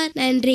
நன்றி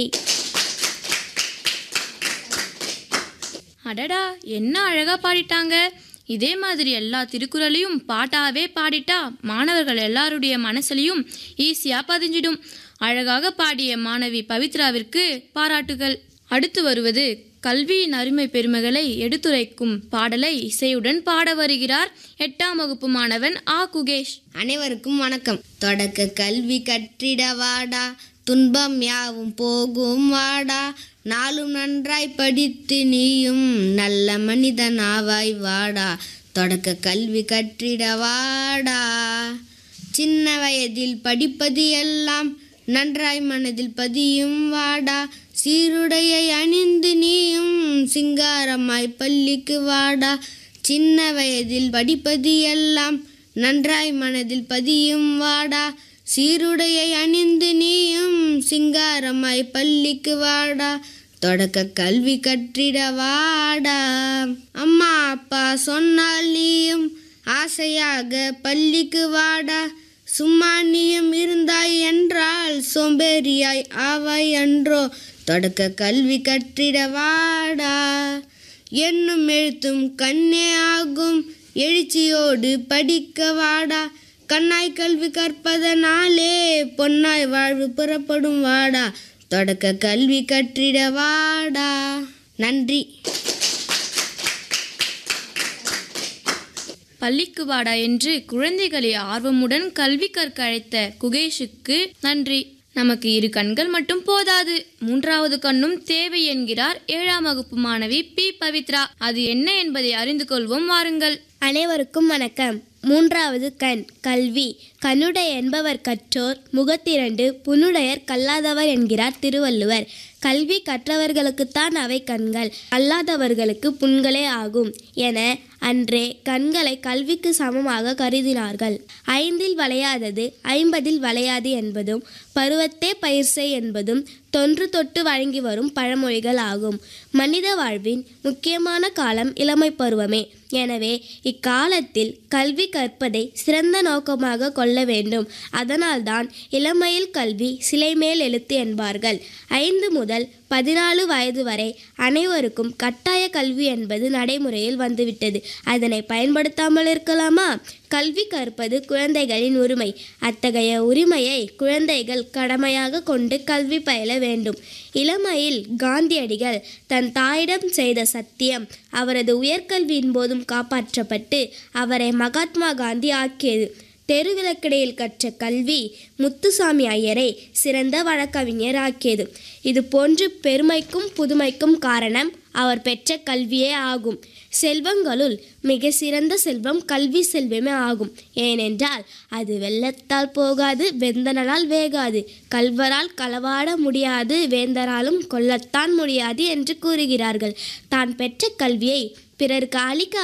அடடா என்ன அழகா பாடிட்டாங்க இதே மாதிரி எல்லா திருக்குறளையும் பாட்டாவே பாடிட்டா மாணவர்கள் எல்லாருடைய மனசுலையும் ஈஸியா பதிஞ்சிடும் அழகாக பாடிய மாணவி பவித்ராவிற்கு பாராட்டுகள் அடுத்து வருவது கல்வியின் அருமை பெருமைகளை எடுத்துரைக்கும் பாடலை இசையுடன் பாட வருகிறார் எட்டாம் வகுப்பு மாணவன் ஆ குகேஷ் அனைவருக்கும் வணக்கம் தொடக்க கல்வி கற்றிட வாடா துன்பம் யாவும் போகும் வாடா நாளும் நன்றாய் படித்து நீயும் நல்ல மனிதன் ஆவாய் வாடா தொடக்க கல்வி கற்றிட வாடா சின்ன வயதில் படிப்பது எல்லாம் நன்றாய் மனதில் பதியும் வாடா சீருடையை அணிந்து நீயும் சிங்காரமாய் பள்ளிக்கு வாடா சின்ன வயதில் படிப்பது எல்லாம் நன்றாய் மனதில் பதியும் வாடா சீருடையை அணிந்து நீயும் சிங்காரமாய் பள்ளிக்கு வாடா தொடக்க கல்வி கற்றிட வாடா அம்மா அப்பா சொன்னால் நீயும் ஆசையாக பள்ளிக்கு வாடா சும்மா நீயும் இருந்தாய் என்றால் சோம்பேறியாய் ஆவாய் அன்றோ தொடக்க கல்வி கற்றிட வாடா என்னும் எழுத்தும் கண்ணே ஆகும் எழுச்சியோடு படிக்க வாடா கண்ணாய் கல்வி கற்பதனாலே பொன்னாய் வாழ்வு புறப்படும் வாடா தொடக்க கல்வி கற்றிட வாடா நன்றி பள்ளிக்கு வாடா என்று குழந்தைகளை ஆர்வமுடன் கல்வி கற்க அழைத்த குகேஷுக்கு நன்றி நமக்கு இரு கண்கள் மட்டும் போதாது மூன்றாவது கண்ணும் தேவை என்கிறார் ஏழாம் வகுப்பு மாணவி பி பவித்ரா அது என்ன என்பதை அறிந்து கொள்வோம் வாருங்கள் அனைவருக்கும் வணக்கம் மூன்றாவது கண் கல்வி கண்ணுடை என்பவர் கற்றோர் முகத்திரண்டு புனுடையர் கல்லாதவர் என்கிறார் திருவள்ளுவர் கல்வி கற்றவர்களுக்குத்தான் அவை கண்கள் அல்லாதவர்களுக்கு புண்களே ஆகும் என அன்றே கண்களை கல்விக்கு சமமாக கருதினார்கள் ஐந்தில் வளையாதது ஐம்பதில் வளையாது என்பதும் பருவத்தே பயிர் செய் என்பதும் தொன்று தொட்டு வழங்கி வரும் பழமொழிகள் ஆகும் மனித வாழ்வின் முக்கியமான காலம் இளமை பருவமே எனவே இக்காலத்தில் கல்வி கற்பதை சிறந்த நோக்கமாக கொள்ள வேண்டும் அதனால்தான் இளமையில் கல்வி சிலை மேல் எழுத்து என்பார்கள் ஐந்து முதல் பதினாலு வயது வரை அனைவருக்கும் கட்டாய கல்வி என்பது நடைமுறையில் வந்துவிட்டது அதனை பயன்படுத்தாமல் இருக்கலாமா கல்வி கற்பது குழந்தைகளின் உரிமை அத்தகைய உரிமையை குழந்தைகள் கடமையாக கொண்டு கல்வி பயில வேண்டும் இளமையில் காந்தியடிகள் தன் தாயிடம் செய்த சத்தியம் அவரது உயர்கல்வியின் போதும் காப்பாற்றப்பட்டு அவரை மகாத்மா காந்தி ஆக்கியது தெருவிளக்கிடையில் கற்ற கல்வி முத்துசாமி ஐயரை சிறந்த வழக்கறிஞர் ஆக்கியது இது போன்று பெருமைக்கும் புதுமைக்கும் காரணம் அவர் பெற்ற கல்வியே ஆகும் செல்வங்களுள் மிக சிறந்த செல்வம் கல்வி செல்வமே ஆகும் ஏனென்றால் அது வெள்ளத்தால் போகாது வெந்தனால் வேகாது கல்வரால் களவாட முடியாது வேந்தராலும் கொல்லத்தான் முடியாது என்று கூறுகிறார்கள் தான் பெற்ற கல்வியை பிறருக்கு அளிக்க